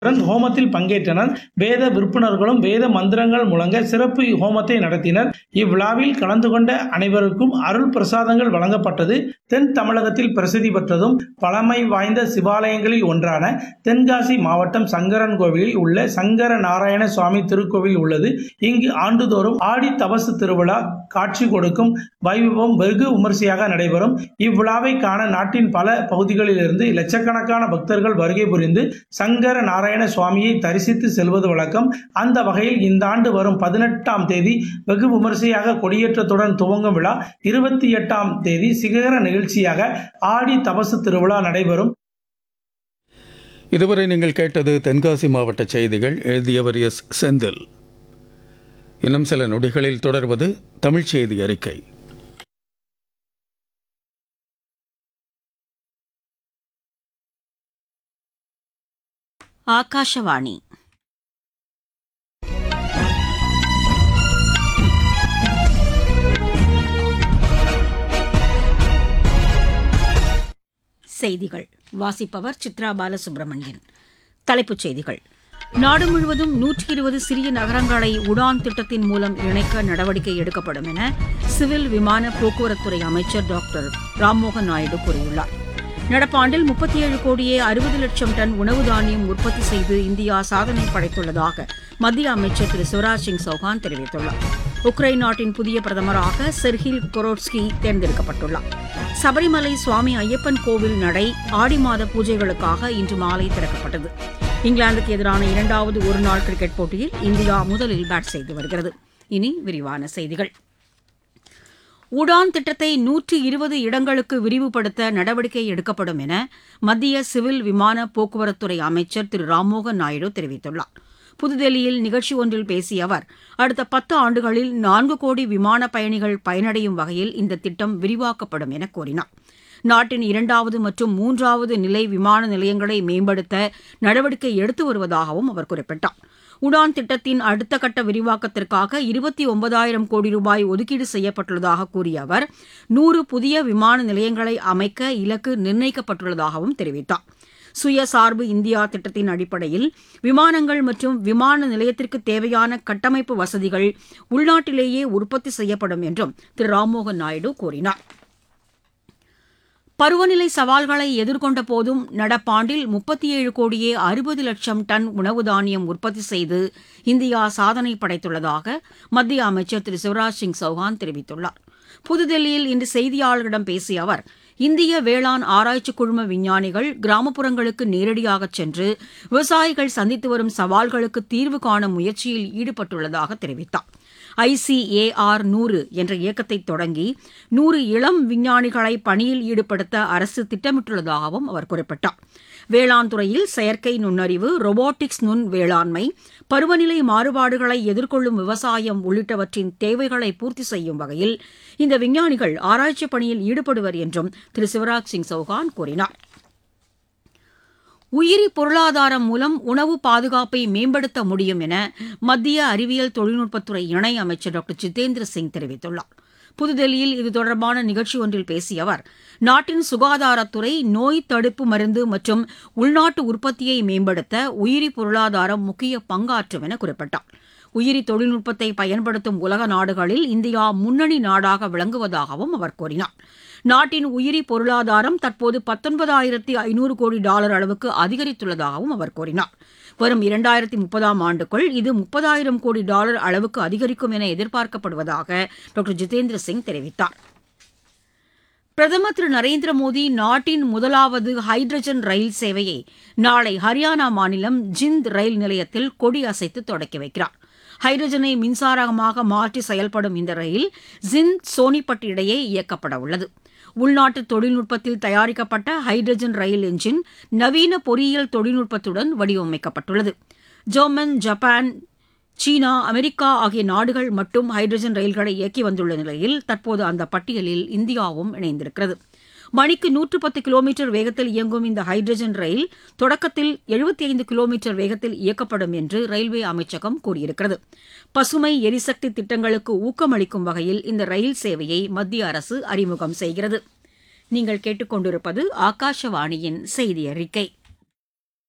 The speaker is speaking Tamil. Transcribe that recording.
தொடர்ந்து ஹோமத்தில் பங்கேற்றனர் வேத விற்பனர்களும் வேத மந்திரங்கள் முழங்க சிறப்பு ஹோமத்தை நடத்தினர் இவ்விழாவில் கலந்து கொண்ட அனைவருக்கும் அருள் பிரசாதங்கள் வழங்கப்பட்டது தென் தமிழகத்தில் பிரசித்தி பெற்றதும் பழமை வாய்ந்த சிவாலயங்களில் ஒன்றான தென்காசி மாவட்டம் சங்கரன் கோவிலில் உள்ள சங்கர நாராயண சுவாமி திருக்கோவில் உள்ளது இங்கு ஆண்டுதோறும் ஆடி தபசு திருவிழா காட்சி கொடுக்கும் வைபவம் வெகு விமரிசையாக நடைபெறும் இவ்விழாவை காண நாட்டின் பல பகுதிகளிலிருந்து லட்சக்கணக்கான பக்தர்கள் வருகை புரிந்து சங்கர நாராயண சுவாமியை தரிசித்து செல்வது வழக்கம் அந்த வகையில் இந்த ஆண்டு வரும் பதினெட்டாம் தேதி வெகு விமரிசையாக கொடியேற்றத்துடன் துவங்கும் விழா இருபத்தி எட்டாம் தேதி சிகர நிகழ்ச்சியாக ஆடி தபசு திருவிழா நடைபெறும் இதுவரை நீங்கள் கேட்டது தென்காசி மாவட்ட செய்திகள் எழுதியவர் எஸ் செந்தில் இன்னும் சில நொடிகளில் தொடர்வது தமிழ்ச் செய்தி அறிக்கை ஆகாஷவாணி செய்திகள் வாசிப்பவர் சித்ரா பாலசுப்ரமணியன் தலைப்புச் செய்திகள் நாடு முழுவதும் நூற்றி இருபது சிறிய நகரங்களை உடான் திட்டத்தின் மூலம் இணைக்க நடவடிக்கை எடுக்கப்படும் என சிவில் விமான போக்குவரத்துறை அமைச்சர் டாக்டர் ராம்மோகன் நாயுடு கூறியுள்ளார் நடப்பாண்டில் முப்பத்தி ஏழு கோடியே அறுபது லட்சம் டன் உணவு தானியம் உற்பத்தி செய்து இந்தியா சாதனை படைத்துள்ளதாக மத்திய அமைச்சர் திரு சிவராஜ் சிங் சௌகான் தெரிவித்துள்ளார் உக்ரைன் நாட்டின் புதிய பிரதமராக செர்ஹில் கொரோட்ஸ்கி தேர்ந்தெடுக்கப்பட்டுள்ளார் சபரிமலை சுவாமி ஐயப்பன் கோவில் நடை ஆடி மாத பூஜைகளுக்காக இன்று மாலை திறக்கப்பட்டது இங்கிலாந்துக்கு எதிரான இரண்டாவது ஒருநாள் கிரிக்கெட் போட்டியில் இந்தியா முதலில் பேட் செய்து வருகிறது இனி விரிவான செய்திகள் உடான் திட்டத்தை நூற்றி இருபது இடங்களுக்கு விரிவுபடுத்த நடவடிக்கை எடுக்கப்படும் என மத்திய சிவில் விமான போக்குவரத்துறை அமைச்சர் திரு ராம்மோகன் நாயுடு தெரிவித்துள்ளார் புதுதில்லியில் நிகழ்ச்சி ஒன்றில் பேசிய அவர் அடுத்த பத்து ஆண்டுகளில் நான்கு கோடி விமான பயணிகள் பயனடையும் வகையில் இந்த திட்டம் விரிவாக்கப்படும் என கூறினார் நாட்டின் இரண்டாவது மற்றும் மூன்றாவது நிலை விமான நிலையங்களை மேம்படுத்த நடவடிக்கை எடுத்து வருவதாகவும் அவர் குறிப்பிட்டார் உடான் திட்டத்தின் அடுத்த கட்ட விரிவாக்கத்திற்காக இருபத்தி ஒன்பதாயிரம் கோடி ரூபாய் ஒதுக்கீடு செய்யப்பட்டுள்ளதாக கூறிய அவர் நூறு புதிய விமான நிலையங்களை அமைக்க இலக்கு நிர்ணயிக்கப்பட்டுள்ளதாகவும் தெரிவித்தார் சுயசார்பு இந்தியா திட்டத்தின் அடிப்படையில் விமானங்கள் மற்றும் விமான நிலையத்திற்கு தேவையான கட்டமைப்பு வசதிகள் உள்நாட்டிலேயே உற்பத்தி செய்யப்படும் என்றும் திரு ராம்மோகன் நாயுடு கூறினார் பருவநிலை சவால்களை எதிர்கொண்ட போதும் நடப்பாண்டில் முப்பத்தி ஏழு கோடியே அறுபது லட்சம் டன் உணவு தானியம் உற்பத்தி செய்து இந்தியா சாதனை படைத்துள்ளதாக மத்திய அமைச்சர் திரு சிவராஜ் சிங் சௌஹான் தெரிவித்துள்ளார் புதுதில்லியில் இன்று செய்தியாளர்களிடம் பேசிய அவர் இந்திய வேளாண் ஆராய்ச்சி குழும விஞ்ஞானிகள் கிராமப்புறங்களுக்கு நேரடியாக சென்று விவசாயிகள் சந்தித்து வரும் சவால்களுக்கு தீர்வு காணும் முயற்சியில் ஈடுபட்டுள்ளதாக தெரிவித்தார் ஐசிஏஆர் நூறு என்ற இயக்கத்தை தொடங்கி நூறு இளம் விஞ்ஞானிகளை பணியில் ஈடுபடுத்த அரசு திட்டமிட்டுள்ளதாகவும் அவர் குறிப்பிட்டார் வேளாண் துறையில் செயற்கை நுண்ணறிவு ரொபோட்டிக்ஸ் நுண் வேளாண்மை பருவநிலை மாறுபாடுகளை எதிர்கொள்ளும் விவசாயம் உள்ளிட்டவற்றின் தேவைகளை பூர்த்தி செய்யும் வகையில் இந்த விஞ்ஞானிகள் ஆராய்ச்சி பணியில் ஈடுபடுவர் என்றும் திரு சிவராஜ் சிங் சௌகான் கூறினார் உயிரி பொருளாதாரம் மூலம் உணவு பாதுகாப்பை மேம்படுத்த முடியும் என மத்திய அறிவியல் தொழில்நுட்பத்துறை இணை அமைச்சர் டாக்டர் ஜிதேந்திர சிங் தெரிவித்துள்ளார் புதுதில்லியில் இது தொடர்பான நிகழ்ச்சி ஒன்றில் பேசிய அவர் நாட்டின் சுகாதாரத்துறை நோய் தடுப்பு மருந்து மற்றும் உள்நாட்டு உற்பத்தியை மேம்படுத்த உயிரி பொருளாதாரம் முக்கிய பங்காற்றும் என குறிப்பிட்டார் உயிரி தொழில்நுட்பத்தை பயன்படுத்தும் உலக நாடுகளில் இந்தியா முன்னணி நாடாக விளங்குவதாகவும் அவர் கூறினார் நாட்டின் உயிரி பொருளாதாரம் தற்போது பத்தொன்பதாயிரத்தி ஐநூறு கோடி டாலர் அளவுக்கு அதிகரித்துள்ளதாகவும் அவர் கூறினார் வரும் இரண்டாயிரத்தி முப்பதாம் ஆண்டுக்குள் இது முப்பதாயிரம் கோடி டாலர் அளவுக்கு அதிகரிக்கும் என எதிர்பார்க்கப்படுவதாக டாக்டர் ஜிதேந்திர சிங் தெரிவித்தார் பிரதமர் திரு நரேந்திர மோடி நாட்டின் முதலாவது ஹைட்ரஜன் ரயில் சேவையை நாளை ஹரியானா மாநிலம் ஜிந்த் ரயில் நிலையத்தில் கொடி அசைத்து தொடக்கி வைக்கிறார் ஹைட்ரஜனை மின்சாரமாக மாற்றி செயல்படும் இந்த ரயில் ஜிந்த் சோனிபட் இடையே இயக்கப்பட உள்ளது உள்நாட்டு தொழில்நுட்பத்தில் தயாரிக்கப்பட்ட ஹைட்ரஜன் ரயில் என்ஜின் நவீன பொறியியல் தொழில்நுட்பத்துடன் வடிவமைக்கப்பட்டுள்ளது ஜெர்மன் ஜப்பான் சீனா அமெரிக்கா ஆகிய நாடுகள் மட்டும் ஹைட்ரஜன் ரயில்களை இயக்கி வந்துள்ள நிலையில் தற்போது அந்த பட்டியலில் இந்தியாவும் இணைந்திருக்கிறது மணிக்கு நூற்று பத்து கிலோமீட்டர் வேகத்தில் இயங்கும் இந்த ஹைட்ரஜன் ரயில் தொடக்கத்தில் எழுபத்தி ஐந்து கிலோமீட்டர் வேகத்தில் இயக்கப்படும் என்று ரயில்வே அமைச்சகம் கூறியிருக்கிறது பசுமை எரிசக்தி திட்டங்களுக்கு ஊக்கமளிக்கும் வகையில் இந்த ரயில் சேவையை மத்திய அரசு அறிமுகம் செய்கிறது நீங்கள் கேட்டுக்கொண்டிருப்பது ஆகாஷவாணியின் செய்தி அறிக்கை